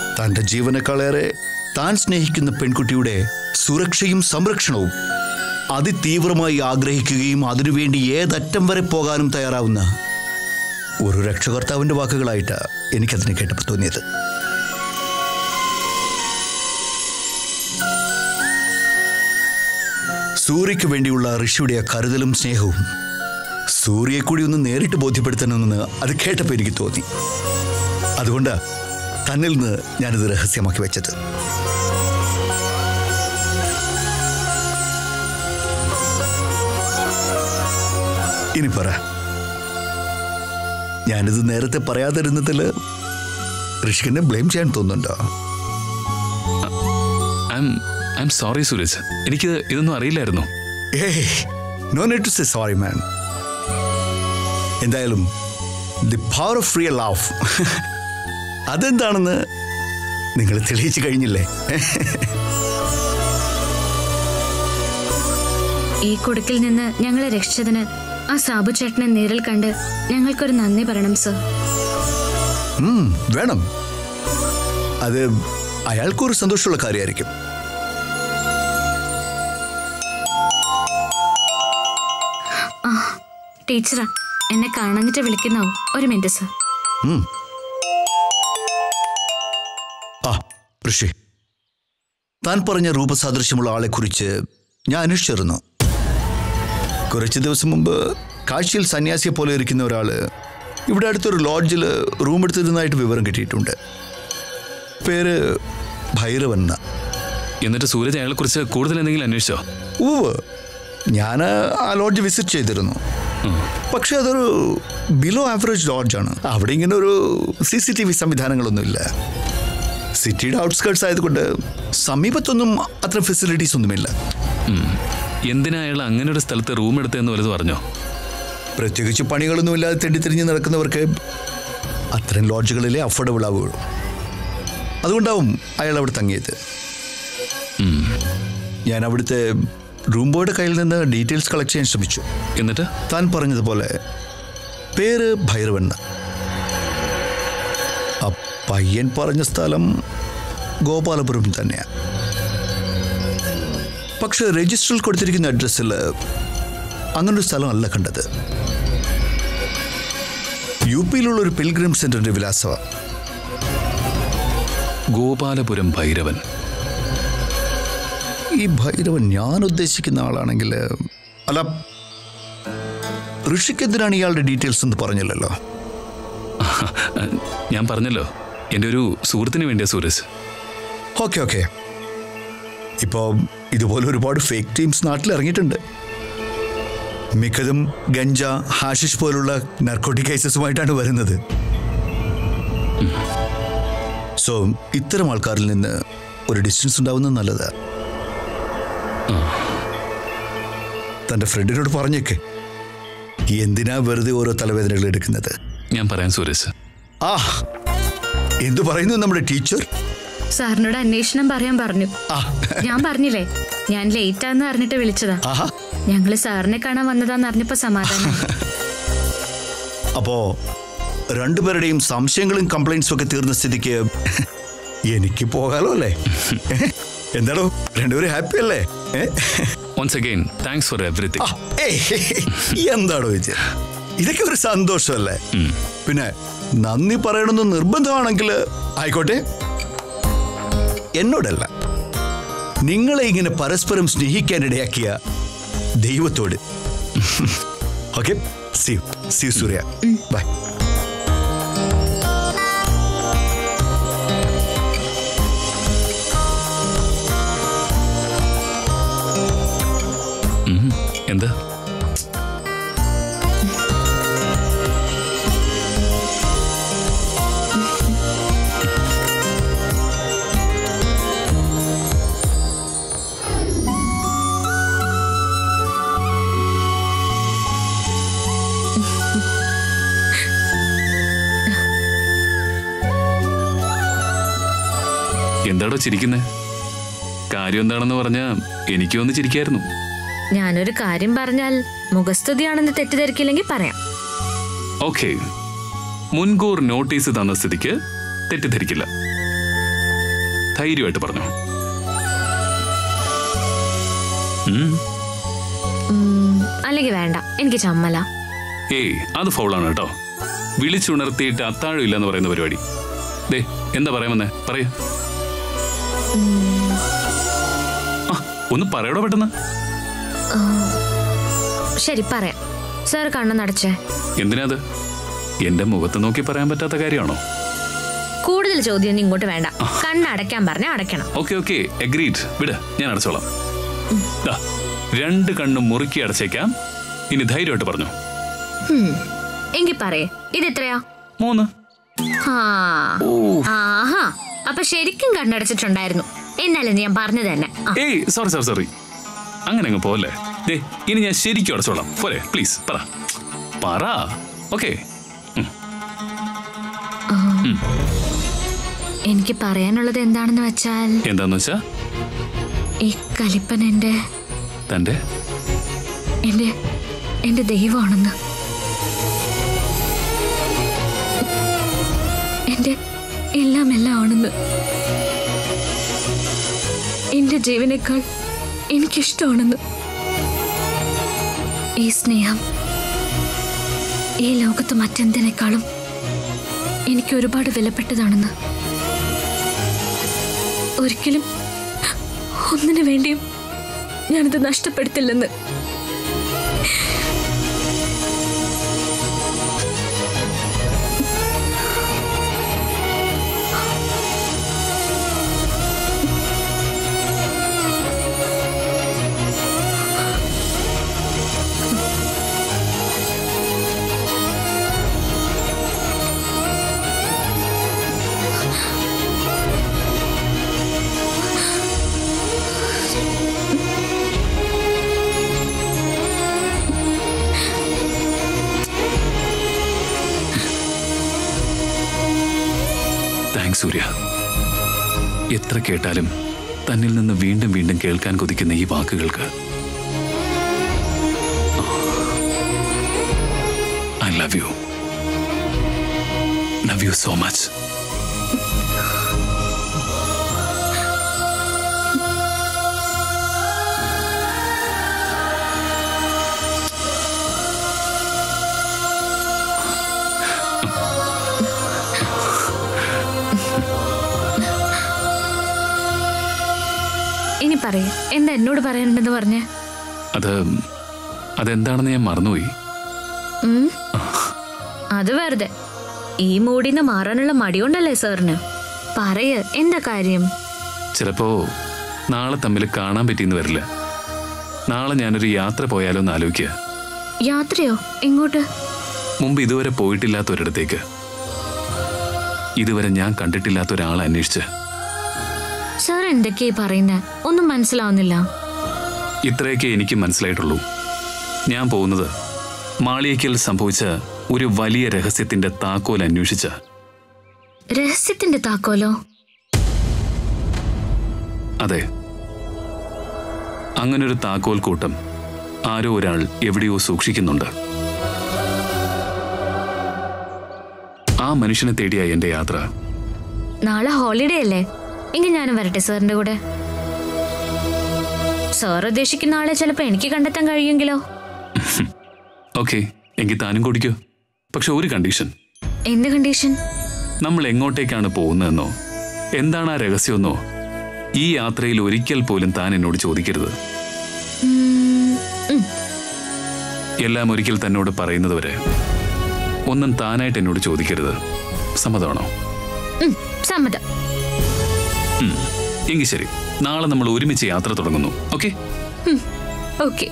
തന്റെ ജീവനേക്കാളേറെ താൻ സ്നേഹിക്കുന്ന പെൺകുട്ടിയുടെ സുരക്ഷയും സംരക്ഷണവും അതിതീവ്രമായി ആഗ്രഹിക്കുകയും അതിനുവേണ്ടി ഏതറ്റം വരെ പോകാനും തയ്യാറാവുന്ന ഒരു രക്ഷകർത്താവിന്റെ വാക്കുകളായിട്ട് എനിക്കതിനെ കേട്ടപ്പോൾ തോന്നിയത് സൂര്യയ്ക്ക് വേണ്ടിയുള്ള ഋഷിയുടെ ആ കരുതലും സ്നേഹവും സൂര്യയെ കൂടി ഒന്ന് നേരിട്ട് ബോധ്യപ്പെടുത്തണമെന്ന് അത് കേട്ടപ്പോൾ എനിക്ക് തോന്നി അതുകൊണ്ട് തന്നിൽ നിന്ന് ഞാനിത് രഹസ്യമാക്കി വെച്ചത് ഇനി പറ ഞാനിത് നേരത്തെ പറയാതിരുന്നതിൽ ഋഷികനെ ബ്ലെയിം ചെയ്യാൻ തോന്നുന്നുണ്ടോ I'm I'm sorry Suresh എനിക്ക് ഇതൊന്നും അറിയില്ലായിരുന്നു ഏയ് no need to say sorry man എന്തായാലും the power of real love അതെന്താണെന്ന് നിങ്ങൾ തെളിയിച്ചു കഴിഞ്ഞില്ലേ ഈ കുടുക്കിൽ നിന്ന് ഞങ്ങളെ രക്ഷിച്ചതിന് ആ സാബു ചേട്ടനെ നേരിൽ കണ്ട് ഞങ്ങൾക്കൊരു നന്ദി പറയണം സർ ഉം, വേണം അത് അയാൾക്കൊരു സന്തോഷമുള്ള കാര്യമായിരിക്കും ടീച്ചറാ എന്നെ കാണാഞ്ഞിട്ട് വിളിക്കുന്നാവും ഒരു മിനിറ്റ് സർ ആ ഋഷി താൻ പറഞ്ഞ രൂപസാദൃശ്യമുള്ള ആളെക്കുറിച്ച് ഞാൻ അന്വേഷിച്ചിരുന്നു കുറച്ച് ദിവസം മുമ്പ് കാശിയിൽ സന്യാസിയെ പോലെ ഇരിക്കുന്ന ഒരാള് ഇവിടെ അടുത്തൊരു ലോഡ്ജിൽ റൂം എടുത്തിരുന്നതായിട്ട് വിവരം കിട്ടിയിട്ടുണ്ട് പേര് ഭൈരവൻ എന്നാ. എന്നിട്ട് സൂരജ് അയാളെക്കുറിച്ച് കൂടുതൽ എന്തെങ്കിലും അന്വേഷിച്ചോ ഉവ്വ് ഞാൻ ആ ലോഡ്ജ് വിസിറ്റ് ചെയ്തിരുന്നു പക്ഷെ അതൊരു ബിലോ ആവറേജ് ലോഡ്ജാണ് അവിടെ ഇങ്ങനെ ഒരു സി സി ടി വി സംവിധാനങ്ങളൊന്നുമില്ല സിറ്റിയുടെ ഔട്ട്സ്കേർട്സ് ആയതുകൊണ്ട് സമീപത്തൊന്നും അത്ര ഫെസിലിറ്റീസ് ഒന്നുമില്ല ഉം. എന്തിനാ അയാൾ അങ്ങനെ ഒരു സ്ഥലത്ത് റൂം എടുത്തതെന്ന് വലുത് പറഞ്ഞോ പ്രത്യേകിച്ച് പണികളൊന്നുമില്ലാതെ തെണ്ടിത്തിരിഞ്ഞ് നടക്കുന്നവർക്ക് അത്തരം ലോഡ്ജുകളിലെ അഫോർഡബിൾ ആവുകയുള്ളൂ അതുകൊണ്ടാവും അയാൾ അവിടെ തങ്ങിയത് ഉം. ഞാൻ അവിടുത്തെ റൂം ബോയുടെ കയ്യിൽ നിന്ന് ഡീറ്റെയിൽസ് കളക്ട് ചെയ്യാൻ ശ്രമിച്ചു എന്നിട്ട് താൻ പറഞ്ഞതുപോലെ പേര് ഭൈരവൻ എന്ന്. ആ പയ്യൻ പറഞ്ഞ സ്ഥലം ഗോപാലപുരം തന്നെയാണ് പക്ഷെ രജിസ്റ്ററിൽ കൊടുത്തിരിക്കുന്ന അഡ്രസ്സിൽ അങ്ങനൊരു സ്ഥലമല്ല കണ്ടത് യു പിയിലുള്ള ഒരു പിൽഗ്രിം സെന്ററിന്റെ വിലാസമാണ് ഗോപാലപുരം ഭൈരവൻ ഈ ഭൈരവൻ ഞാൻ ഉദ്ദേശിക്കുന്ന ആളാണെങ്കിൽ അല്ല ഋഷിക്കെന്തിനാണ് ഇയാളുടെ ഡീറ്റെയിൽസ് എന്ന് പറഞ്ഞില്ലല്ലോ ഞാൻ പറഞ്ഞല്ലോ എൻ്റെ ഒരു സുഹൃത്തിന് വേണ്ടിയാ സൂരജ് ഓക്കെ ഓക്കെ ഇപ്പോൾ ഇതുപോലെ ഒരുപാട് ഫേക്ക് ടീംസ് നാട്ടിൽ ഇറങ്ങിയിട്ടുണ്ട് മിക്കതും ഗഞ്ച ഹാഷിഷ് പോലുള്ള നർക്കോട്ടിക് കേസസുമായിട്ടാണ് വരുന്നത് സോ ഇത്തരം ആൾക്കാരിൽ നിന്ന് ഒരു ഡിസ്റ്റൻസ് ഉണ്ടാവുന്നത് നല്ലതാ തന്റെ ഫ്രണ്ടിനോട് പറഞ്ഞേക്ക് എന്തിനാ വെറുതെ ഓരോ തലവേദനകൾ എടുക്കുന്നത് ഞാൻ പറയാൻ സൂരജ് ആ എന്തു പറയുന്നു നമ്മുടെ ടീച്ചർ സാറിനോട് അന്വേഷണം പറയാൻ പറഞ്ഞു ആ ഞാൻ പറഞ്ഞില്ലേ ഞാൻ ലേറ്റ് ആന്ന് അറിഞ്ഞിട്ട് വിളിച്ചതാ ആഹാ ഞങ്ങള് സാറിനെ കാണാൻ വന്നതാന്ന് അറിഞ്ഞപ്പോ സമാധാനം അപ്പോ രണ്ടുപേരുടെയും സംശയങ്ങളും കംപ്ലൈൻസും ഒക്കെ തീർന്ന സ്ഥിതിക്ക് എനിക്ക് പോകാലോ അല്ലേ എന്താണോ രണ്ടുപേരും ഹാപ്പി അല്ലേ ഏ? Once again thanks for uh, everything ഏയ്, എന്താണോ ഇത് ഇതൊക്കെ ഒരു സന്തോഷമല്ലേ പിന്നെ നന്ദി പറയണമെന്ന് നിർബന്ധമാണെങ്കിൽ ആയിക്കോട്ടെ എന്നോടല്ല നിങ്ങളെ ഇങ്ങനെ പരസ്പരം സ്നേഹിക്കാനിടയാക്കിയ ദൈവത്തോട് okay see see Surya bye എന്താ എന്താടോ ചിരിക്കുന്നേ കാര്യം എന്താണെന്ന് പറഞ്ഞാ എനിക്കും ഒന്ന് ചിരിക്കായിരുന്നു ഞാനൊരു കാര്യം പറഞ്ഞാൽ മുഖസ്തുതിയാണെന്ന് തെറ്റിദ്ധരിക്കില്ലെങ്കിൽ പറയാം ഓക്കെ മുൻകൂർ നോട്ടീസ് തന്ന സ്ഥിതിക്ക് തെറ്റിദ്ധരിക്കില്ല ധൈര്യമായിട്ട് പറഞ്ഞു ഉം. അല്ലെങ്കിൽ വേണ്ട എനിക്ക് ചമ്മല ഏയ് അത് ഫൗളാണ് കേട്ടോ വിളിച്ചുണർത്തിയിട്ട് അത്താഴം ഇല്ലെന്ന് പറയുന്ന പരിപാടി ദേ എന്താ പറയാൻ വന്നേ പറയൂ ആ ഒന്ന് പറയടോ പെട്ടെന്ന് ശരി പറയാം സാർ കണ്ണു നടച്ചേ എന്തിനാ അത് എന്റെ മുഖത്ത് നോക്കി പറയാൻ പറ്റാത്ത കാര്യമാണോ കൂടുതൽ ചോദ്യം ഒന്നും ഇങ്ങോട്ട് വേണ്ട കണ്ണടയ്ക്കാൻ പറഞ്ഞ അടയ്ക്കണം ഓക്കെ ഓക്കെ അഗ്രീഡ് വിട് ഞാൻ അടച്ചോളാം ദാ, രണ്ട് കണ്ണും മുറുക്കി അടച്ചേക്കാം ഇനി ധൈര്യമായിട്ട് പറഞ്ഞു എങ്കിൽ പറയേ ഇത് എത്രയാ മൂന്ന് ആ ആഹാ അപ്പൊ ശരിക്കും കണ്ണടച്ചിട്ടുണ്ടായിരുന്നു എന്നാലും ഞാൻ പറഞ്ഞു തന്നെ ആ, ഏയ് സോറി സോറി സോറി അങ്ങനെ അങ്ങ് പോലെ ദേ ഇനി ഞാൻ ശരിക്കും അടച്ചോളാം പോരെ പ്ലീസ് പറ പറ ഓക്കെ എനിക്ക് പറയാനുള്ളത് എന്താണെന്ന് വെച്ചാൽ എന്താന്ന് വെച്ചാ ഈ കലിപ്പൻ എന്റെ തന്റെ എന്റെ എന്റെ ദൈവമാണെന്ന് എന്റെ എല്ലാം എല്ലാം ആണെന്ന് എന്റെ ജീവനേക്കാൾ എനിക്കിഷ്ടമാണെന്ന് ഈ സ്നേഹം ഈ ലോകത്ത് മറ്റെന്തിനേക്കാളും എനിക്ക് ഒരുപാട് വിലപ്പെട്ടതാണെന്ന് ഒരിക്കലും ഒന്നിനു വേണ്ടിയും ഞാനിത് നഷ്ടപ്പെടുത്തില്ലെന്ന് താങ്ക്സ് സൂര്യ എത്ര കേട്ടാലും തന്നിൽ നിന്ന് വീണ്ടും വീണ്ടും കേൾക്കാൻ കൊതിക്കുന്ന ഈ വാക്കുകൾക്ക് I love you love you so much ഇനി പറയൂ എന്താ എന്നോട് പറയാനുണ്ടെന്ന് പറഞ്ഞേ അത് അതെന്താണെന്ന് ഞാൻ മറന്നുപോയി ഉം? അത് വെറുതെ ഈ മൂടിന്ന് മാറാനുള്ള മടിയുണ്ടല്ലേ സാറിന് പറയ് എന്താ കാര്യം ചിലപ്പോ നാളെ തമ്മിൽ കാണാൻ പറ്റിയെന്ന് വരില്ല നാളെ ഞാനൊരു യാത്ര പോയാലോ എന്ന് ആലോചിക്കുക യാത്രയോ എങ്ങോട്ട് മുമ്പ് ഇതുവരെ പോയിട്ടില്ലാത്ത ഒരിടത്തേക്ക് ഇതുവരെ ഞാൻ കണ്ടിട്ടില്ലാത്ത ഒരാളെ അന്വേഷിച്ച് സാർ എന്തൊക്കെയാ പറയുന്നത് ഒന്നും മനസ്സിലാവുന്നില്ല ഇത്രയൊക്കെ എനിക്ക് മനസ്സിലായിട്ടുള്ളൂ ഞാൻ പോകുന്നത് മാളിയയ്ക്കൽ സംഭവിച്ച ഒരു വലിയ രഹസ്യത്തിന്റെ താക്കോൽ അന്വേഷിച്ച് രഹസ്യത്തിന്റെ താക്കോലോ അതെ അങ്ങനൊരു താക്കോൽ കൂട്ടം ആരോ ഒരാൾ എവിടെയോ സൂക്ഷിക്കുന്നുണ്ട് ആ മനുഷ്യനെ തേടിയ എന്റെ യാത്ര നാളെ ഹോളിഡേ അല്ലേ എങ്കിൽ ഞാനും വരട്ടെ സാറിന്റെ കൂടെ സാർ ഉദ്ദേശിക്കുന്ന ആളെ ചിലപ്പോ എനിക്ക് കണ്ടെത്താൻ കഴിയുമെങ്കിലോ ഓക്കെ എങ്കിൽ താനും കുടിക്കോ പക്ഷെ ഒരു കണ്ടീഷൻ എന്ത് കണ്ടീഷൻ നമ്മൾ എങ്ങോട്ടേക്കാണ് പോകുന്നതെന്നോ എന്താണ് ആ രഹസ്യമെന്നോ ഈ യാത്രയിൽ ഒരിക്കൽ പോലും താൻ എന്നോട് ചോദിക്കരുത് ഉം, ഉം. എല്ലാം ഒരിക്കൽ തന്നോട് പറയുന്നതുവരെ ഒന്നും താനായിട്ട് എന്നോട് ചോദിക്കരുത് സമ്മതമാണോ ഉം, സമ്മതം ഉം. എങ്കിൽ ശരി നാളെ നമ്മൾ ഒരുമിച്ച് യാത്ര തുടങ്ങുന്നു ഓക്കെ ഓക്കെ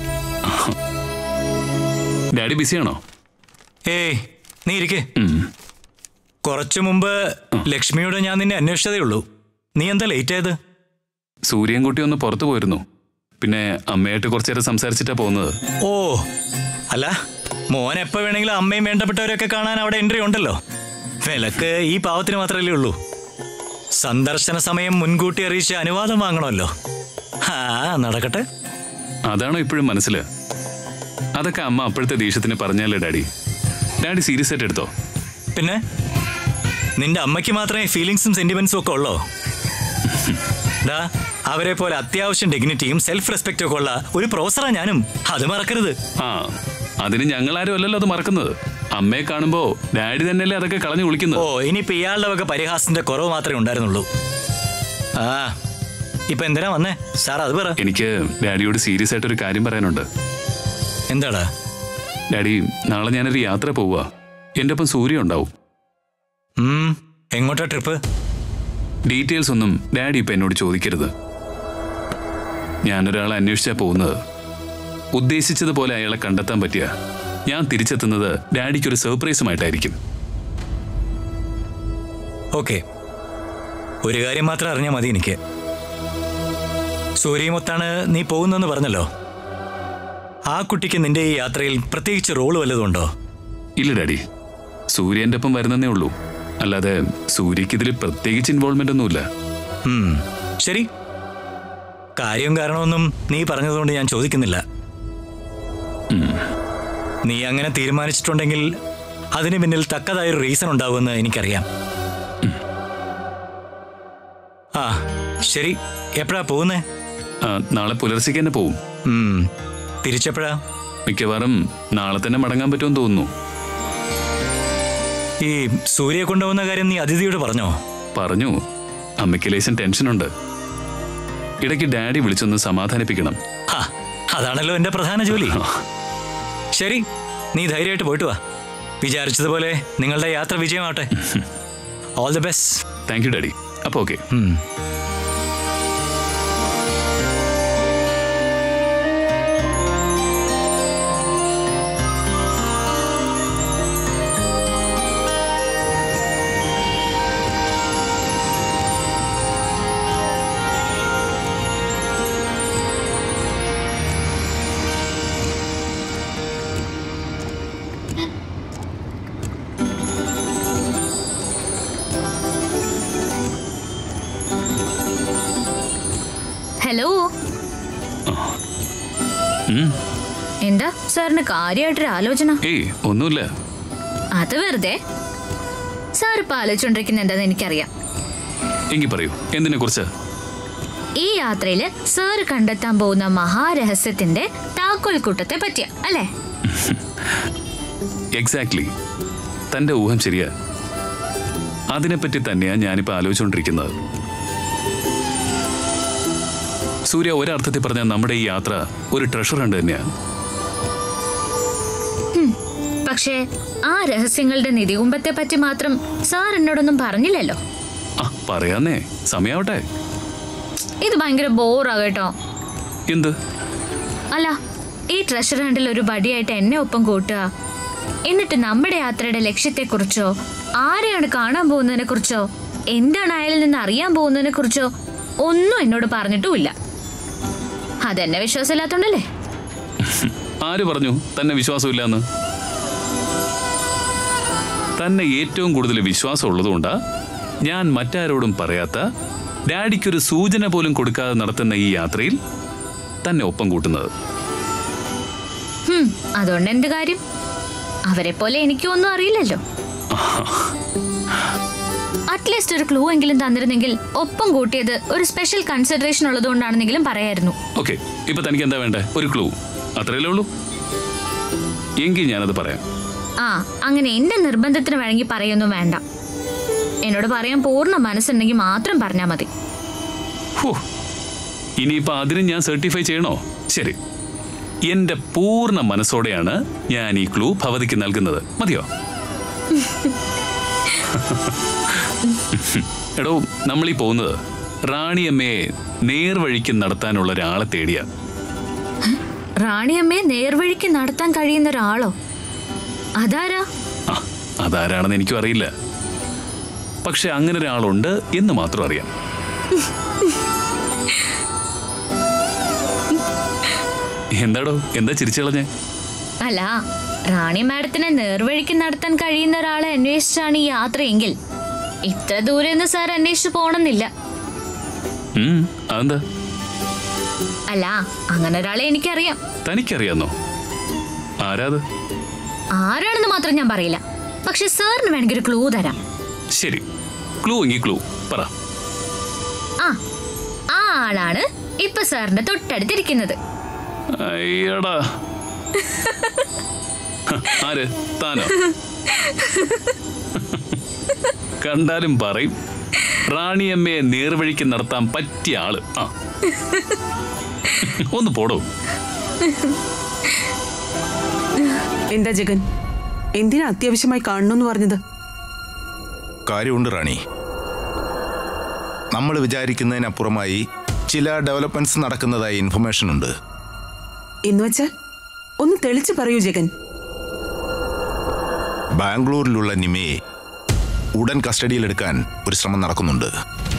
ഡാഡി ബിസിയാണോ ഏയ് നീ ഇരിക്കേ ഉം. കുറച്ചു മുമ്പ് ലക്ഷ്മിയോട് ഞാൻ നിന്നെ അന്വേഷിച്ചതേ ഉള്ളൂ നീ എന്താ ലേറ്റ് ആയത് സൂര്യൻകുട്ടി ഒന്ന് പുറത്തു പോയിരുന്നു പിന്നെ അമ്മയായിട്ട് കുറച്ചു നേരം സംസാരിച്ചിട്ടാ പോകുന്നത് ഓ അല്ല മോൻ എപ്പോ വേണമെങ്കിലും അമ്മയും വേണ്ടപ്പെട്ടവരൊക്കെ കാണാൻ അവിടെ എൻട്രി ഉണ്ടല്ലോ വിലക്ക് ഈ പാവത്തിന് മാത്രമല്ലേ ഉള്ളൂ സന്ദർശന സമയം മുൻകൂട്ടി അറിയിച്ച് അനുവാദം വാങ്ങണമല്ലോ ആ നടക്കട്ടെ അതാണോ ഇപ്പോഴും മനസ്സിൽ അതൊക്കെ അമ്മ അപ്പോഴത്തെ ദേഷ്യത്തിന് പറഞ്ഞല്ലേ ഡാഡി ഡാഡി സീരിയസ് ആയിട്ട് എടുത്തോ പിന്നെ നിന്റെ അമ്മയ്ക്ക് മാത്രമേ ഫീലിങ്സും സെന്റിമെന്റ്സും ഒക്കെ ഉള്ളോ ദാ അവരെ പോലെ അത്യാവശ്യം ഡിഗ്നിറ്റിയും സെൽഫ് റെസ്പെക്റ്റും ഒക്കെ ഉള്ള ഒരു പ്രൊഫസറാ ഞാനും അത് മറക്കരുത് ആ അതിന് ഞങ്ങളാരും അല്ലല്ലോ അത് മറക്കുന്നത് അമ്മയെ കാണുമ്പോ ഡാഡി തന്നെയല്ലേ അതൊക്കെ കളഞ്ഞു ഓ വിളിക്കുന്നത് ഇനിയിപ്പോ ഇയാളുടെ വക പരിഹാസത്തിന്റെ കുറവ് മാത്രമേ ഉണ്ടായിരുന്നുള്ളൂ ആ ഇപ്പൊ എന്തിനാ വന്നേ സാർ അത് പറ എനിക്ക് ഡാഡിയോട് സീരിയസ് ആയിട്ട് ഒരു കാര്യം പറയാനുണ്ട് എന്താടാ ഡാഡി നാളെ ഞാനൊരു യാത്ര പോവുക എൻ്റെ ഒപ്പം സൂര്യ ഉണ്ടാവും ഉം എങ്ങോട്ടാ ട്രിപ്പ് ഡീറ്റെയിൽസ് ഒന്നും ഡാഡി ഇപ്പൊ എന്നോട് ചോദിക്കരുത് ഞാനൊരാളെ അന്വേഷിച്ചാ പോകുന്നത് ഉദ്ദേശിച്ചതുപോലെ അയാളെ കണ്ടെത്താൻ പറ്റിയ ഞാൻ തിരിച്ചെത്തുന്നത് ഡാഡിക്ക് ഒരു സർപ്രൈസുമായിട്ടായിരിക്കും ഓക്കെ ഒരു കാര്യം മാത്രം അറിഞ്ഞാൽ മതി എനിക്ക് സൂര്യമൊത്താണ് നീ പോകുന്നെന്ന് പറഞ്ഞല്ലോ ആ കുട്ടിക്ക് നിന്റെ ഈ യാത്രയിൽ പ്രത്യേകിച്ച് റോള് വല്ലതുണ്ടോ ഇല്ല ഡാഡി സൂര്യന്റെ ഒപ്പം വരുന്നതേ ഉള്ളൂ അല്ലാതെ സൂര്യക്ക് ഇതിൽ പ്രത്യേകിച്ച് ഇൻവോൾവ്മെന്റ് ഒന്നുമില്ല ഉം, ശരി കാര്യം കാരണമൊന്നും നീ പറഞ്ഞതുകൊണ്ട് ഞാൻ ചോദിക്കുന്നില്ല നീ അങ്ങനെ തീരുമാനിച്ചിട്ടുണ്ടെങ്കിൽ അതിന് പിന്നിൽ തക്കതായൊരു റീസൺ ഉണ്ടാവുമെന്ന് എനിക്കറിയാം ആ ശരി എപ്പോഴാ പോകുന്നേ ആ, നാളെ പുലർച്ചയ്ക്ക് തന്നെ പോവും ഉം, തിരിച്ചെപ്പോഴാ മിക്കവാറും നാളെ തന്നെ മടങ്ങാൻ പറ്റുമെന്ന് തോന്നുന്നു ഈ സൂര്യ കൊണ്ടുപോകുന്ന കാര്യം നീ അതിഥിയോട് പറഞ്ഞോ പറഞ്ഞു അമ്മയ്ക്ക് ലേശം ടെൻഷനുണ്ട് ഇടയ്ക്ക് ഡാഡി വിളിച്ചൊന്ന് സമാധാനിപ്പിക്കണം ഹാ, അതാണല്ലോ എന്റെ പ്രധാന ജോലി ശരി നീ ധൈര്യമായിട്ട് പോയിട്ട് വാ വിചാരിച്ചതുപോലെ നിങ്ങളുടെ യാത്ര വിജയമാവട്ടെ all the best thank you daddy അപ്പോൾ ഓക്കെ ഹലോ എന്താ സാറിന് കാര്യമായിട്ടൊരു ആലോചന ഏയ് ഒന്നുമില്ല അത് വെറുതെ സാർ ഇപ്പൊ ആലോചിച്ചോണ്ടിരിക്കുന്ന എന്താന്ന് എനിക്കറിയാം എങ്കിൽ പറയൂ എന്തിനെ കുറിച്ച് ഈ യാത്രയില് സാർ കണ്ടെത്താൻ പോകുന്ന മഹാരഹസ്യത്തിന്റെ താക്കോൽ കൂട്ടത്തെ പറ്റിയ അല്ലേ എക്സാക്ട്ലി തന്റെ ഊഹം ശരിയാ അതിനെപ്പറ്റി തന്നെയാ ഞാനിപ്പോ ആലോചിച്ചുകൊണ്ടിരിക്കുന്നത് സൂര്യ ഒരർത്ഥത്തിൽ പറഞ്ഞ നമ്മുടെ ഈ യാത്ര ഒരു ട്രഷർ ഹണ്ട് തന്നെയാ പക്ഷേ ആ രഹസ്യങ്ങളുടെ നിധികുംഭത്തെ പറ്റി മാത്രം സാർ എന്നോടൊന്നും പറഞ്ഞില്ലല്ലോ ആ പറയാന്നേ സമയാവട്ടെ ഇത് ഭയങ്കര ബോറാ കേട്ടോ എന്ത് അല്ല ഈ ട്രഷർ ഹണ്ടിൽ ഒരു ബടിയായിട്ട് എന്നെ ഒപ്പം കൂട്ടുക എന്നിട്ട് നമ്മുടെ യാത്രയുടെ ലക്ഷ്യത്തെക്കുറിച്ചോ ആരെയാണ് കാണാൻ പോകുന്നതിനെ കുറിച്ചോ എന്താണ് അയാളിൽ നിന്ന് അറിയാൻ പോകുന്നതിനെ കുറിച്ചോ ഒന്നും എന്നോട് പറഞ്ഞിട്ടുമില്ല അതെന്നെ വിശ്വാസമില്ലാത്തോണ്ടല്ലേ ആര് പറഞ്ഞു തന്നെ വിശ്വാസമില്ലാന്ന് തന്നെ ഏറ്റവും കൂടുതൽ വിശ്വാസം ഉള്ളതുകൊണ്ടാ ഞാൻ മറ്റാരോടും പറയാത്ത ഡാഡിക്കൊരു സൂചന പോലും കൊടുക്കാതെ നടത്തുന്ന ഈ യാത്രയിൽ തന്നെ ഒപ്പം കൂട്ടുന്നത് ഹും, അതുകൊണ്ട് എന്ത് കാര്യം അവരെ പോലെ എനിക്കും ഒന്നും അറിയില്ലല്ലോ അറ്റ്ലീസ്റ്റ് ഒരു ക്ലൂ എങ്കിലും തന്നിരുന്നെങ്കിൽ ഒപ്പം കൂട്ടിയത് ഒരു സ്പെഷ്യൽ കൺസിഡറേഷൻ ഉള്ളതുകൊണ്ടാണെന്നെങ്കിലും പറയായിരുന്നു ഓക്കെ ഇപ്പൊ തനിക്ക് എന്താ വേണ്ടേ ഒരു ക്ലൂ അത്രയല്ലേ ഉള്ളൂ എങ്കിൽ ഞാനത് പറയാം ആ അങ്ങനെ എന്റെ നിർബന്ധത്തിന് വഴങ്ങി പറയൊന്നും വേണ്ട എന്നോട് പറയാൻ പൂർണ്ണ മനസ്സുണ്ടെങ്കിൽ മാത്രം പറഞ്ഞാൽ മതി ഹോ ഇനിയിപ്പോ അതിന് ഞാൻ സർട്ടിഫൈ ചെയ്യണോ ശരി എന്റെ പൂർണ്ണ മനസ്സോടെയാണ് ഞാൻ ഈ ക്ലൂ ഭവതിക്ക് നൽകുന്നത് മതിയോ എടോ നമ്മളീ പോകുന്നത് റാണിയമ്മയെ നേർവഴിക്ക് നടത്താനുള്ള ഒരാളെ തേടിയ റാണിയമ്മയെ നേർവഴിക്ക് നടത്താൻ കഴിയുന്ന ഒരാളോ അതാരാ ആ അതാരാണെന്ന് എനിക്കും അറിയില്ല പക്ഷെ അങ്ങനെ ഒരാളുണ്ട് എന്ന് മാത്രം അറിയാം എന്താടോ എന്താ ചിരിച്ചു കളഞ്ഞേ അല്ല റാണി മാഡത്തിനെ നേർവഴിക്ക് നടത്താൻ കഴിയുന്ന ഒരാളെ അന്വേഷിച്ചാണ് ഈ യാത്രയെങ്കിൽ ഇത്ര ദൂരെ നിന്ന് സാർ അന്വേഷിച്ചു പോണമെന്നില്ല ഉം, അതെന്താ അല്ല അങ്ങനെ ഒരാളെ എനിക്കറിയാം തനിക്കറിയാന്നോ ആരാത് ആരാണെന്ന് മാത്രം ഞാൻ പറയില്ല പക്ഷെ സാറിന് വേണമെങ്കിൽ ഒരു ക്ലൂ തരാം ശരി ക്ലൂ എങ്കിൽ ക്ലൂ പറ ആ ആ ആളാണ് ഇപ്പൊ സാറിന്റെ തൊട്ടടുത്തിരിക്കുന്നത് അയ്യടാ ഹ, ആര് താനോ കണ്ടാലും പറയും റാണിയമ്മയെ നേർവഴിക്ക് നടത്താൻ പറ്റിയ ആള് ആ ഒന്ന് പോടോ എന്താ ജഗൻ എന്തിനാ അത്യാവശ്യമായി കാണണമെന്ന് പറഞ്ഞത് കാര്യമുണ്ട് റാണി നമ്മൾ വിചാരിക്കുന്നതിനപ്പുറമായി ചില ഡെവലപ്മെന്റ്സ് നടക്കുന്നതായി ഇൻഫർമേഷൻ ഉണ്ട് എന്ന് വെച്ചാൽ ഒന്ന് തെളിച്ചു പറയൂ ജഗൻ ബാംഗ്ലൂരിലുള്ള നിമയെ ഉടൻ കസ്റ്റഡിയിലെടുക്കാൻ ഒരു ശ്രമം നടക്കുന്നുണ്ട്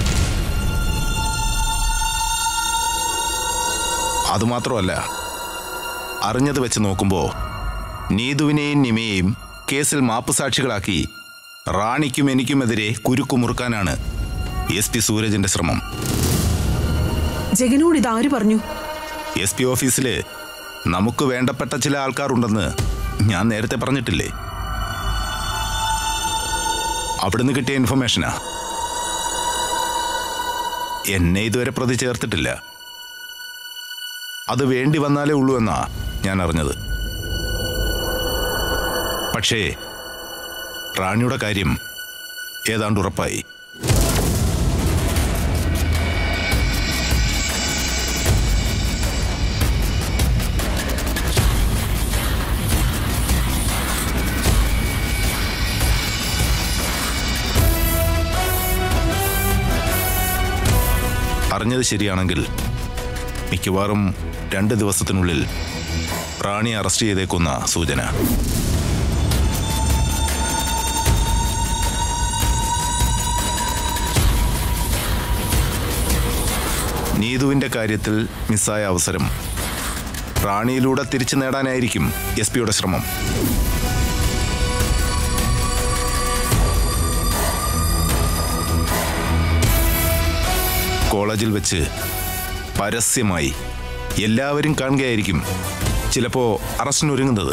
അതുമാത്രമല്ല അറിഞ്ഞത് വെച്ച് നോക്കുമ്പോൾ നീതുവിനെയും നിമയെയും കേസിൽ മാപ്പുസാക്ഷികളാക്കി റാണിക്കും എനിക്കുമെതിരെ കുരുക്കുമുറുക്കാനാണ് എസ് പി സൂരജിന്റെ ശ്രമം ജഗനോട് ഇത് ആര് പറഞ്ഞു എസ് പി ഓഫീസിൽ നമുക്ക് വേണ്ടപ്പെട്ട ചില ആൾക്കാരുണ്ടെന്ന് ഞാൻ നേരത്തെ പറഞ്ഞിട്ടില്ലേ അവിടുന്ന് കിട്ടിയ ഇൻഫർമേഷനാ എന്നെ ഇതുവരെ പ്രതി ചേർത്തിട്ടില്ല അത് വേണ്ടി വന്നാലേ ഉള്ളൂ എന്നാ ഞാൻ അറിഞ്ഞത് പക്ഷേ റാണിയുടെ കാര്യം ഏതാണ്ട് ഉറപ്പായി അറിഞ്ഞത് ശരിയാണെങ്കിൽ മിക്കവാറും രണ്ട് ദിവസത്തിനുള്ളിൽ റാണി അറസ്റ്റ് ചെയ്തേക്കുന്ന സൂചന നീതുവിന്റെ കാര്യത്തിൽ മിസ്സായ അവസരം റാണിയിലൂടെ തിരിച്ചു നേടാനായിരിക്കും എസ് പിയുടെ ശ്രമം കോളേജിൽ വെച്ച് പരസ്യമായി എല്ലാവരും കാണുകയായിരിക്കും ചിലപ്പോ അറസ്റ്റിനൊരുങ്ങുന്നത്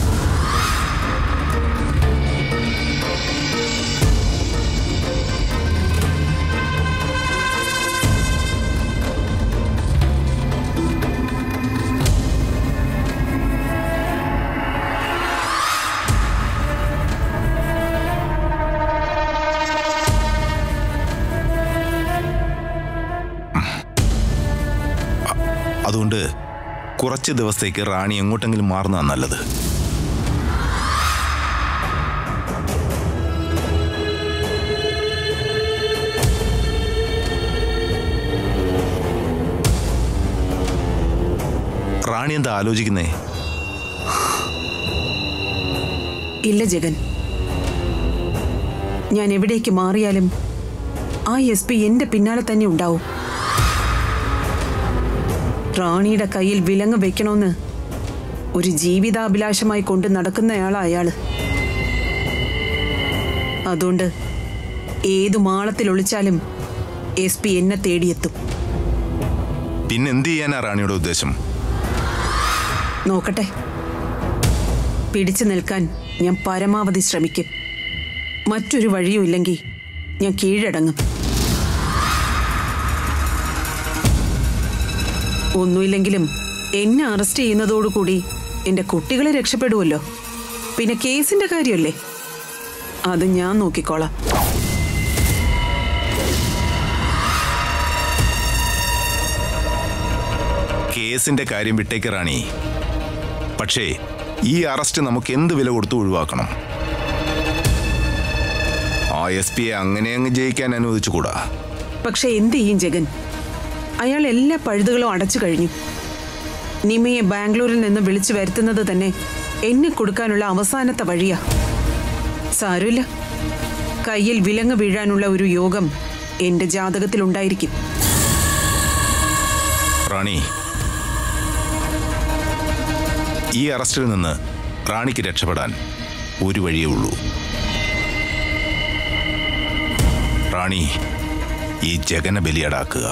അതുകൊണ്ട് കുറച്ച് ദിവസത്തേക്ക് റാണി എങ്ങോട്ടെങ്കിലും മാറുന്നതാണ് നല്ലത് റാണി എന്താ ആലോചിക്കുന്നേ ഇല്ല ജഗൻ ഞാൻ എവിടേക്ക് മാറിയാലും ആ എസ് പി എന്റെ പിന്നാലെ തന്നെ ഉണ്ടാവും റാണിയുടെ കയ്യിൽ വിലങ്ങ് വെക്കണമെന്ന് ഒരു ജീവിതാഭിലാഷമായി കൊണ്ട് നടക്കുന്നയാളാ അയാള് അതുകൊണ്ട് ഏതു മാളത്തിൽ ഒളിച്ചാലും എസ് പി എന്നെ തേടിയെത്തും പിന്നെ എന്ത് ചെയ്യാനാ റാണിയുടെ ഉദ്ദേശം നോക്കട്ടെ പിടിച്ചു നിൽക്കാൻ ഞാൻ പരമാവധി ശ്രമിക്കും മറ്റൊരു വഴിയും ഇല്ലെങ്കിൽ ഞാൻ കീഴടങ്ങും ഒന്നുമില്ലെങ്കിലും എന്നെ അറസ്റ്റ് ചെയ്യുന്നതോടുകൂടി എൻ്റെ കുട്ടികളെ രക്ഷപ്പെടുമല്ലോ പിന്നെ കേസിന്റെ കാര്യമല്ലേ അത് ഞാൻ നോക്കിക്കോളാം കേസിന്റെ കാര്യം വിട്ടേക്ക് റാണി പക്ഷേ ഈ അറസ്റ്റ് നമുക്ക് എന്ത് വില കൊടുത്ത് ഒഴിവാക്കണം ആ എസ് പിയെ അങ്ങനെ അങ്ങ് ജയിക്കാൻ അനുവദിച്ചുകൂടാ പക്ഷെ എന്ത് ചെയ്യും ജഗൻ അയാൾ എല്ലാ പഴുതുകളും അടച്ചു കഴിഞ്ഞു നിമയെ ബാംഗ്ലൂരിൽ നിന്ന് വിളിച്ചു വരുത്തുന്നത് തന്നെ എന്നെ കൊടുക്കാനുള്ള അവസാനത്തെ വഴിയാ സാരമില്ല കയ്യിൽ വിലങ്ങ് വീഴാനുള്ള ഒരു യോഗം എന്റെ ജാതകത്തിലുണ്ടായിരിക്കും റാണി ഈ അറസ്റ്റിൽ നിന്ന് റാണിക്ക് രക്ഷപ്പെടാൻ ഒരു വഴിയേ ഉള്ളൂ റാണി ഈ ജഗന ബലിയടാക്കുക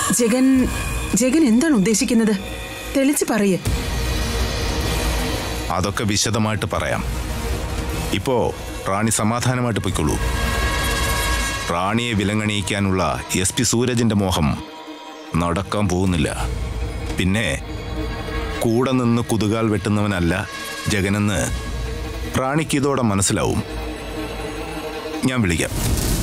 ജഗൻ ജഗൻ എന്താണ് ഉദ്ദേശിക്കുന്നത് തെളിച്ച് പറയ് അതൊക്കെ വിശദമായിട്ട് പറയാം ഇപ്പോ റാണി സമാധാനമായിട്ട് പൊയ്ക്കൊള്ളൂ റാണിയെ വിലങ്ങണിയിക്കാനുള്ള എസ് പി സൂരജിന്റെ മോഹം നടക്കാൻ പോകുന്നില്ല പിന്നെ കൂടെ നിന്ന് കുതുകാൽ വെട്ടുന്നവനല്ല ജഗനെന്ന് റാണിക്ക് ഇതോടെ മനസ്സിലാവും ഞാൻ വിളിക്കാം